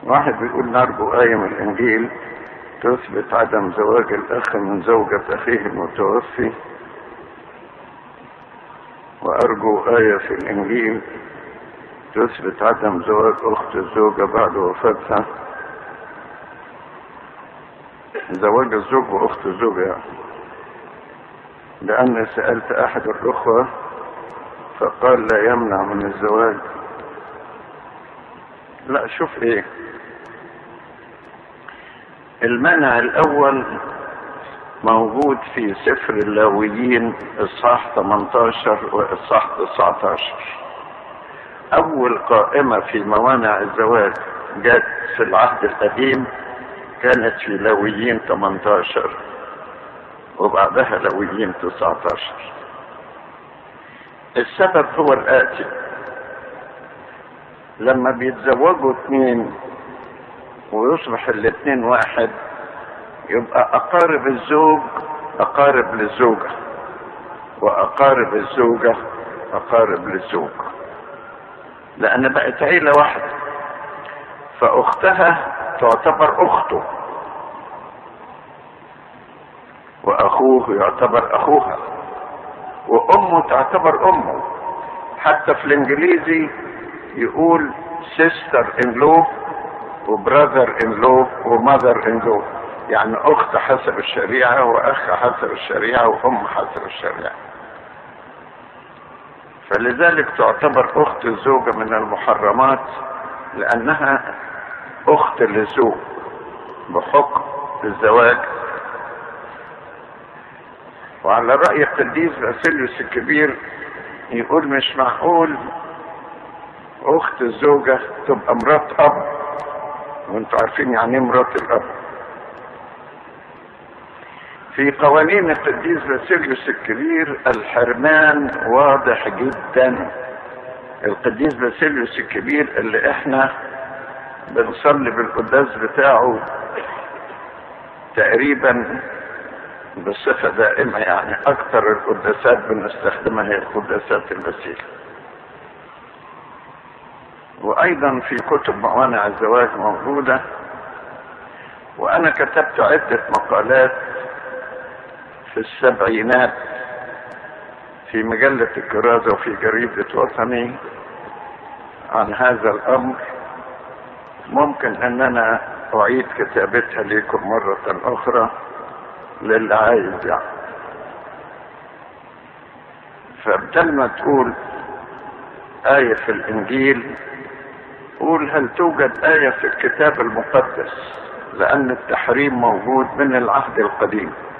واحد بيقول نرجو آية من الإنجيل تثبت عدم زواج الأخ من زوجة أخيه المتوفي وأرجو آية في الإنجيل تثبت عدم زواج أخت الزوجة بعد وفاتها زواج الزوج وأخت الزوجة يعني. لأن سألت أحد الأخوة فقال لا يمنع من الزواج لا شوف ايه المنع الاول موجود في سفر اللاويين اصحاح 18 واصحاح 19 اول قائمة في موانع الزواج جت في العهد القديم كانت في لاويين 18 وبعدها لاويين 19 السبب هو الآتي لما بيتزوجوا اثنين ويصبح الاثنين واحد يبقى أقارب الزوج أقارب للزوجة وأقارب الزوجة أقارب للزوج لأن بقت عيلة واحدة فأختها تعتبر أخته وأخوه يعتبر أخوها وامه تعتبر امه حتى في الانجليزي يقول سيستر ان لو وبراذر ان لو وماذر ان لو يعني اخت حسب الشريعه واخ حسب الشريعه وام حسب الشريعه فلذلك تعتبر اخت الزوجه من المحرمات لانها اخت للزوج بحكم الزواج وعلى رأي القديس باسيليوس الكبير يقول مش معقول أخت الزوجة تبقى مرات أب وانتوا عارفين يعني ايه مرات الأب في قوانين القديس باسيليوس الكبير الحرمان واضح جدا القديس باسيليوس الكبير اللي احنا بنصلي بالقداس بتاعه تقريبا بصفة دائمة يعني أكثر القداسات بنستخدمها هي القداسات المسيح وأيضا في كتب موانع الزواج موجودة وأنا كتبت عدة مقالات في السبعينات في مجلة الكرازة وفي جريدة وطني عن هذا الأمر ممكن أن أنا أعيد كتابتها لكم مرة أخرى للي عايز يعني فبدل ما تقول آية في الإنجيل قول هل توجد آية في الكتاب المقدس لأن التحريم موجود من العهد القديم